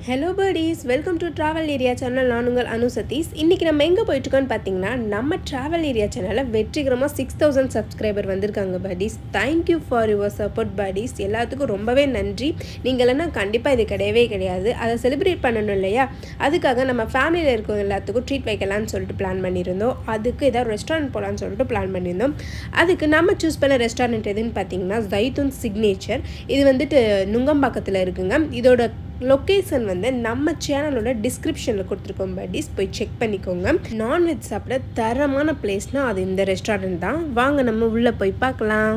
hello birdies welcome to travel area channel நான் உங்கள் அனு சதீஷ் இன்றைக்கி நம்ம எங்கே போயிட்டுருக்கோன்னு பார்த்தீங்கன்னா நம்ம ட்ராவல் ஏரியா சேனலில் வெற்றிகரமாக சிக்ஸ் தௌசண்ட் சப்ஸ்கிரைபர் வந்திருக்காங்க birdies thank you for your support birdies எல்லாத்துக்கும் ரொம்பவே நன்றி நீங்கள் இல்லைன்னா கண்டிப்பாக இது கிடையவே கிடையாது அதை செலிப்ரேட் பண்ணணும் இல்லையா அதுக்காக நம்ம ஃபேமிலியில் இருக்கவங்க எல்லாத்துக்கும் ட்ரீட் வைக்கலாம்னு சொல்லிட்டு பிளான் பண்ணியிருந்தோம் அதுக்கு ஏதாவது ரெஸ்டாரண்ட் போகலான்னு சொல்லிட்டு பிளான் பண்ணியிருந்தோம் அதுக்கு நம்ம சூஸ் பண்ண ரெஸ்டாரண்ட் எதுன்னு பார்த்தீங்கன்னா ஜைத்தூன் சிக்னேச்சர் இது வந்துட்டு நுங்கம்பாக்கத்தில் இருக்குங்க இதோட லொக்கேஷன் வந்து நம்ம சேனலோட டிஸ்கிரிப்ஷனில் கொடுத்துருக்கோம் பட்டீஸ் போய் செக் பண்ணிக்கோங்க நான்வெஜ் சாப்பிட தரமான பிளேஸ்னால் அது இந்த ரெஸ்டாரண்ட் தான் வாங்க நம்ம உள்ளே போய் பார்க்கலாம்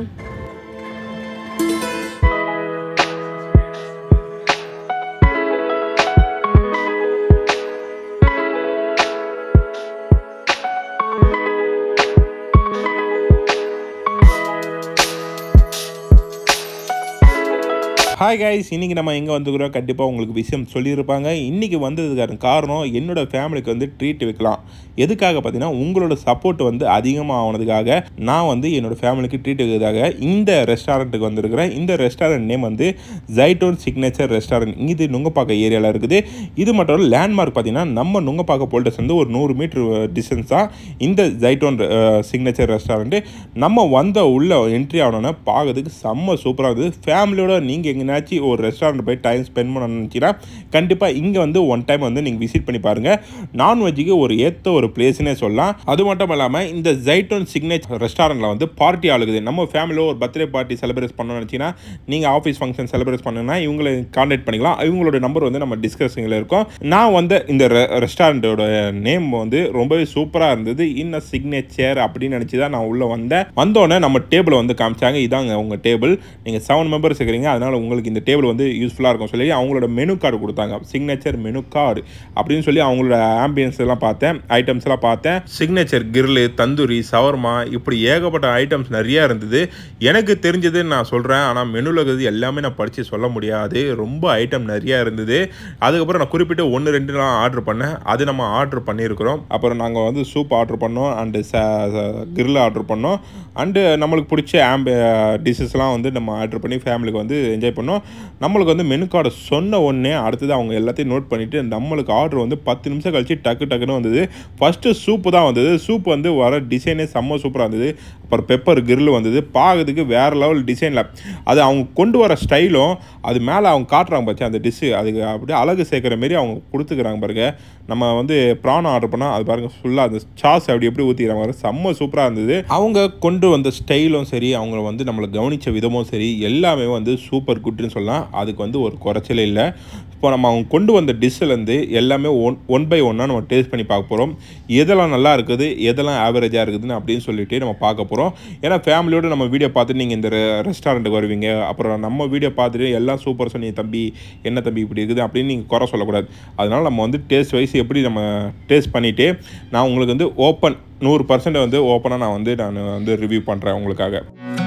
ஹாய் கைஸ் இன்றைக்கி நம்ம எங்கே வந்துக்கிறோம் கண்டிப்பாக உங்களுக்கு விஷயம் சொல்லியிருப்பாங்க இன்றைக்கி வந்ததுக்கான காரணம் என்னோடய ஃபேமிலிக்கு வந்து ட்ரீட் வைக்கலாம் எதுக்காக பார்த்தீங்கன்னா உங்களோட சப்போர்ட் வந்து அதிகமாக ஆனதுக்காக நான் வந்து என்னோடய ஃபேமிலிக்கு ட்ரீட் வைக்கிறதுக்காக இந்த ரெஸ்டாரண்ட்டுக்கு வந்திருக்கிறேன் இந்த ரெஸ்டாரண்ட் நேம் வந்து ஜைட்டோன் சிக்னேச்சர் ரெஸ்டாரண்ட் இது நுங்கப்பாக்கம் ஏரியாவில் இருக்குது இது மட்டும் இல்லை லேண்ட்மார்க் பார்த்தீங்கன்னா நம்ம நுங்கப்பாக்கம் போல்டர்ஸ் வந்து ஒரு நூறு மீட்டர் டிஸ்டன்ஸ் தான் இந்த ஜைட்டோன் சிக்னேச்சர் ரெஸ்டாரண்ட்டு நம்ம வந்த உள்ள என்ட்ரி ஆனோன்னா பார்க்கறதுக்கு செம்ம சூப்பராக இருக்குது ஃபேமிலியோட நீங்கள் எங்கேனாச்சும் ஒரு ரெஸ்டாரண்ட் போய் டைம் ஸ்பெண்ட் பண்ண நினச்சிங்கன்னா கண்டிப்பாக இங்கே வந்து ஒன் டைம் வந்து நீங்கள் விசிட் பண்ணி பாருங்கள் நான்வெஜ்ஜுக்கு ஒரு ஏற்ற ஒரு பிளேஸ்னே சொல்லலாம் அது மட்டும் இல்லாமல் இந்த ஜைட்டோன் சிக்னேச்சர் ரெஸ்டாரண்ட்டில் வந்து பார்ட்டி ஆளுகுது நம்ம ஃபேமிலியில் ஒரு பர்த்டே பார்ட்டி செலிப்ரேட் பண்ணணும்னு நினச்சிங்கன்னா நீங்கள் ஆஃபீஸ் ஃபங்க்ஷன் செலிப்ரேட் பண்ணணும்னா இவங்களை கான்டாக்ட் பண்ணிக்கலாம் இவங்களோட நம்பர் வந்து நம்ம டிஸ்கஷனில் இருக்கும் நான் வந்து இந்த ரெஸ்டாரண்ட்டோட நேம் வந்து ரொம்பவே சூப்பராக இருந்தது இன்ன சிக்னேச்சர் அப்படின்னு நினச்சி தான் நான் உள்ளே வந்தேன் வந்தோடனே நம்ம டேபிளை வந்து காமிச்சாங்க இதாங்க உங்கள் டேபிள் நீங்கள் செவன் மெம்பர்ஸ் இருக்கிறீங்க அதனால் உங்களுக்கு இந்த டேபிள் வந்து யூஸ்ஃபுல்லாக இருக்கும் சொல்லி அவங்களோட மெனு கார்டு கொடுத்தாங்க சிக்னேச்சர் மெனு கார்டு அப்படின்னு சொல்லி அவங்களோட ஆம்பியன்ஸ் எல்லாம் பார்த்தேன் ஐட்டம்ஸ் எல்லாம் பார்த்தேன் சிக்னேச்சர் கிரில்லு தந்தூரி சவர்மா இப்படி ஏகப்பட்ட ஐட்டம்ஸ் நிறைய இருந்தது எனக்கு தெரிஞ்சது நான் சொல்கிறேன் ஆனால் மெனுவில் இருக்கிறது எல்லாமே நான் படித்து சொல்ல முடியாது ரொம்ப ஐட்டம் நிறையா இருந்தது அதுக்கப்புறம் நான் குறிப்பிட்டு ஒன்று ரெண்டுலாம் ஆர்டர் பண்ணேன் அது நம்ம ஆர்டர் பண்ணியிருக்கிறோம் அப்புறம் நாங்கள் வந்து சூப் ஆர்டர் பண்ணோம் அண்டு கிரில் ஆர்டர் பண்ணோம் அண்டு நம்மளுக்கு பிடிச்ச ஆம்பி டிஷ்ஷஸ்லாம் வந்து நம்ம ஆர்டர் பண்ணி ஃபேமிலிக்கு வந்து என்ஜாய் பண்ணோம் நம்மளுக்கு வந்து மெனு கார்டை சொன்ன உடனே அடுத்தது அவங்க எல்லாத்தையும் நோட் பண்ணிவிட்டு நம்மளுக்கு ஆர்டர் வந்து பத்து நிமிஷம் கழிச்சு டக்கு டக்குன்னு வந்தது ஃபஸ்ட்டு சூப்பு தான் வந்தது சூப் வந்து வர டிசைனே செம்ம சூப்பராக இருந்தது அப்புறம் பெப்பர் கிரில் வந்தது பார்க்கறதுக்கு வேறு லெவல் டிசைனில் அது அவங்க கொண்டு வர ஸ்டைலும் அது மேலே அவங்க காட்டுறாங்க பாச்சு அந்த டிஷ்ஷு அதுக்கு அப்படியே அழகு சேர்க்குற மாரி அவங்க கொடுத்துக்கிறாங்க பாருங்க நம்ம வந்து ப்ரான் ஆர்டர் பண்ணால் அது பாருங்க ஃபுல்லாக அந்த சாஸ் அப்படி எப்படி ஊற்றிக்கிறாங்க பாருங்க செம்ம சூப்பராக இருந்தது அவங்க கொண்டு வந்த ஸ்டைலும் சரி அவங்க வந்து நம்மளை கவனித்த விதமும் சரி எல்லாமே வந்து சூப்பர் குட்னு சொல்லலாம் அதுக்கு வந்து ஒரு குறைச்சலே இல்லை இப்போ நம்ம அவங்க கொண்டு வந்த டிஷ்ஷிலேருந்து எல்லாமே ஒன் ஒன் பை ஒன்னாக நம்ம டேஸ்ட் பண்ணி பார்க்க போகிறோம் எதெல்லாம் நல்லா இருக்குது எதெல்லாம் ஆவரேஜாக இருக்குதுன்னு அப்படின்னு சொல்லிட்டு நம்ம பார்க்க போகிறோம் ஏன்னா ஃபேமிலியோடு நம்ம வீடியோ பார்த்துட்டு நீங்கள் இந்த ரெஸ்டாரண்ட்டுக்கு வருவீங்க அப்புறம் நம்ம வீடியோ பார்த்துட்டு எல்லாம் சூப்பர் சொன்னீங்க தம்பி என்ன தம்பி இப்படி இருக்குது அப்படின்னு நீங்கள் குறை சொல்லக்கூடாது அதனால் நம்ம வந்து டேஸ்ட் வைஸ் எப்படி நம்ம டேஸ்ட் பண்ணிவிட்டு நான் உங்களுக்கு வந்து ஓப்பன் நூறு பர்சன்ட் வந்து ஓப்பனாக நான் வந்து நான் வந்து ரிவ்யூ பண்ணுறேன் உங்களுக்காக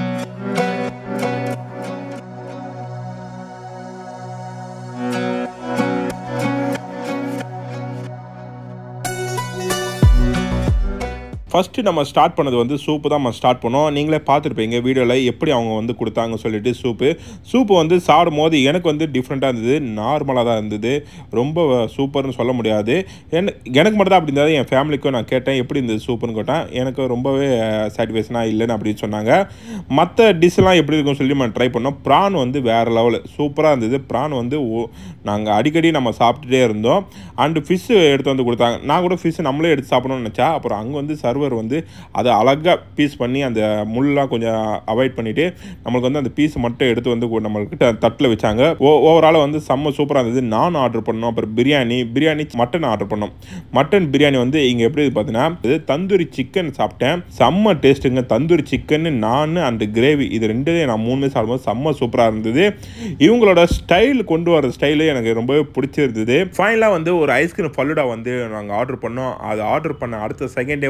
ஃபஸ்ட்டு நம்ம ஸ்டார்ட் பண்ணது வந்து சூப்பு தான் நம்ம ஸ்டார்ட் பண்ணோம் நீங்களே பார்த்துருப்பீங்க வீடியோவில் எப்படி அவங்க வந்து கொடுத்தாங்க சொல்லிட்டு சூப்பு சூப்பு வந்து சாப்பிடும் போது எனக்கு வந்து டிஃப்ரெண்ட்டாக இருந்தது நார்மலாக தான் இருந்தது ரொம்ப சூப்பர்னு சொல்ல முடியாது எனக்கு மட்டும் தான் அப்படி இருந்தது என் ஃபேமிலிக்கும் நான் கேட்டேன் எப்படி இருந்தது சூப்புன்னு கேட்டேன் எனக்கு ரொம்பவே சாட்டிஸ்ஃபேக்ஷனாக இல்லைன்னு அப்படின்னு சொன்னாங்க மற்ற டிஷ்லாம் எப்படி இருக்குன்னு சொல்லி நம்ம ட்ரை பண்ணோம் ப்ரான் வந்து வேறு லெவலு சூப்பராக இருந்தது ப்ரான் வந்து நாங்கள் அடிக்கடி நம்ம சாப்பிட்டுட்டே இருந்தோம் அண்டு ஃபிஷ்ஷு எடுத்து வந்து கொடுத்தாங்க நான் கூட ஃபிஷ் நம்மளே எடுத்து சாப்பிடணும்னு நினச்சா அப்புறம் அங்கே வந்து சர்வர் வந்து அதை அழகாக பீஸ் பண்ணி அந்த முள்ளெலாம் கொஞ்சம் அவாய்ட் பண்ணிவிட்டு நம்மளுக்கு வந்து அந்த பீஸ் மட்டும் எடுத்து வந்து நம்மள்கிட்ட தட்டில் வச்சாங்க ஓ ஓவரால் வந்து செம்ம சூப்பராக இருந்தது நான் ஆர்டர் பண்ணோம் அப்புறம் பிரியாணி பிரியாணி மட்டன் ஆர்டர் பண்ணோம் மட்டன் பிரியாணி வந்து இங்கே எப்படி பார்த்தீங்கன்னா இது தந்தூரி சிக்கன் சாப்பிட்டேன் செம்ம டேஸ்ட்டுங்க tandoori chicken naan and gravy இது ரெண்டுமே நான் மூணுமே சாப்பிடும்போது செம்ம சூப்பராக இருந்தது இவங்களோட ஸ்டைல் கொண்டு வர ஸ்டைலு எனக்கு ரொம்பவே பிடிச்சிருந்தது ஃபைனலாக வந்து ஒரு ஐஸ்கிரீம் ஃபல்லுடா வந்து நாங்கள் ஆர்டர் பண்ணோம் அது ஆர்டர் பண்ண அடுத்த செகண்டே வந்து நம்மளுக்கு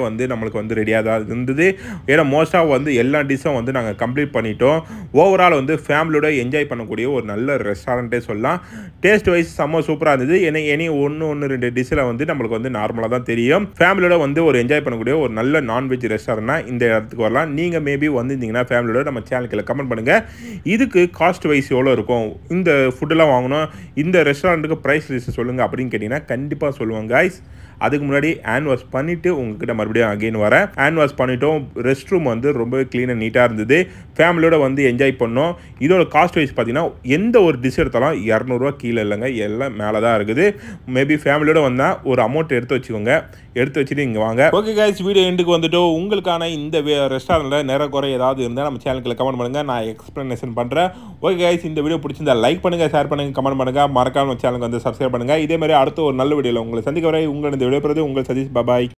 நம்மளுக்கு வந்து ரெடியாக தான் இருந்தது ஏன்னா மோஸ்ட்டாக வந்து எல்லா டிஷ்ஷும் வந்து நாங்கள் கம்ப்ளீட் பண்ணிட்டோம் ஓவரால் வந்து ஃபேமிலியோட என்ஜாய் பண்ணக்கூடிய ஒரு நல்ல ரெஸ்டாரண்ட்டே சொல்லலாம் டேஸ்ட் வைஸ் செம்ம சூப்பராக இருந்தது ஏன்னா இனி ஒன்று ஒன்று ரெண்டு டிஷ்ஷில் வந்து நம்மளுக்கு வந்து நார்மலாக தான் தெரியும் ஃபேமிலியோட வந்து ஒரு என்ஜாய் பண்ணக்கூடிய ஒரு நல்ல நான்வெஜ் ரெஸ்டாரண்ட்னா இந்த இடத்துக்கு வரலாம் நீங்கள் மேபி வந்திருந்தீங்கன்னா ஃபேமிலியோட நம்ம சேனலுக்கு கமெண்ட் பண்ணுங்கள் இதுக்கு காஸ்ட் வைஸ் எவ்வளோ இருக்கும் இந்த ஃபுட்டெல்லாம் வாங்கணும் இந்த ரெஸ்டாரண்ட்டுக்கு ப்ரைஸ் லிஸ்ட் சொல்லுங்கள் அப்படின்னு கேட்டிங்கன்னா கண்டிப்பாக சொல்லுவாங்க கைஸ் அதுக்கு முன்னாடி ஹேண்ட் வாஷ் பண்ணிவிட்டு உங்ககிட்ட மறுபடியும் அகைன் வரேன் ஹேண்ட் வாஷ் பண்ணிட்டோம் ரெஸ்ட் ரூம் வந்து ரொம்ப க்ளீனாக நீட்டாக இருந்தது ஃபேமிலியோட வந்து என்ஜாய் பண்ணோம் இதோட காஸ்ட் வைஸ் பார்த்தீங்கன்னா எந்த ஒரு டிஷ் எடுத்தாலும் இரநூறுவா கீழே இல்லைங்க எல்லாம் மேலே தான் இருக்குது மேபி ஃபேமிலியோட வந்தால் ஒரு அமௌண்ட் எடுத்து வச்சுக்கோங்க எடுத்து வச்சுட்டு இங்கே வாங்க ஓகே கைஸ் வீடியோ எண்டுக்கு வந்துட்டோம் உங்களுக்கான இந்த ரெஸ்டாரண்ட்டில் நிறைய குறை ஏதாவது இருந்தால் நம்ம சேனலுக்கு கமெண்ட் பண்ணுங்கள் நான் எக்ஸ்ப்ளனேஷன் பண்ணுறேன் ஓகே கைஸ் இந்த வீடியோ பிடிச்சிருந்தா லைக் பண்ணுங்கள் ஷேர் பண்ணுங்கள் கமெண்ட் பண்ணுங்கள் மறக்காம சேனலுக்கு வந்து சப்ஸ்கிரைப் பண்ணுங்கள் இதே மாதிரி அடுத்த ஒரு நல்ல வீடியோவில் உங்களை சந்திக்க வரை உங்களது விடைபெறுவது உங்கள் சதீஷ் பாபாய்